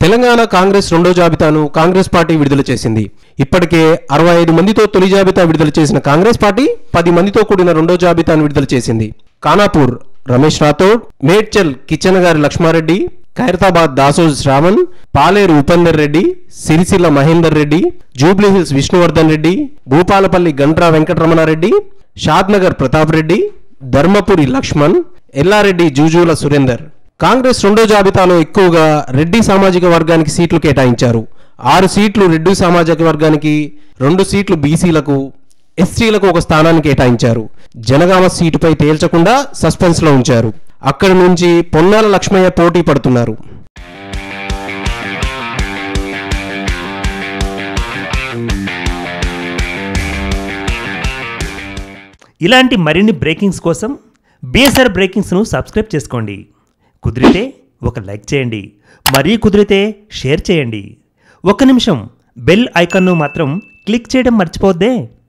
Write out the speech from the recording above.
తెలంగాణ కాంగ్రెస్ రెండో జాబితాను కాంగ్రెస్ పార్టీ విడుదల చేసింది ఇప్పటికే అరవై ఐదు మందితో తొలి జాబితా విడుదల చేసిన కాంగ్రెస్ పార్టీ పది మందితో కూడిన రెండో జాబితాను విడుదల చేసింది ఖానాపూర్ రమేష్ రాథోడ్ మేడ్చల్ కిచెన్ గారి లక్ష్మారెడ్డి ఖైరతాబాద్ దాసోజ్ శ్రావణ్ పాలేరు ఉపేందర్ రెడ్డి సిరిసిల్ల మహేందర్ రెడ్డి జూబ్లీహిల్స్ విష్ణువర్ధన్ రెడ్డి భూపాలపల్లి గంట్రా వెంకటరమణారెడ్డి షాద్నగర్ ప్రతాప్ రెడ్డి ధర్మపురి లక్ష్మణ్ ఎల్లారెడ్డి జూజూల సురేందర్ కాంగ్రెస్ రెండో జాబితాలో ఎక్కువగా రెడ్డి సామాజిక వర్గానికి సీట్లు కేటాయించారు ఆరు సీట్లు రెడ్డి సామాజిక వర్గానికి రెండు సీట్లు బీసీలకు ఎస్టీలకు ఒక స్థానాన్ని కేటాయించారు జనగామ సీటుపై తేల్చకుండా సస్పెన్స్ లో ఉంచారు అక్కడి నుంచి పొన్నాల లక్ష్మయ్య పోటీ పడుతున్నారు ఇలాంటి మరిన్ని బ్రేకింగ్స్ కోసం బీఎస్ఆర్ బ్రేకింగ్స్ను సబ్స్క్రైబ్ చేసుకోండి కుదిరితే ఒక లైక్ చేయండి మరీ కుదిరితే షేర్ చేయండి ఒక నిమిషం బెల్ ఐకాన్ను మాత్రం క్లిక్ చేయడం మర్చిపోద్దే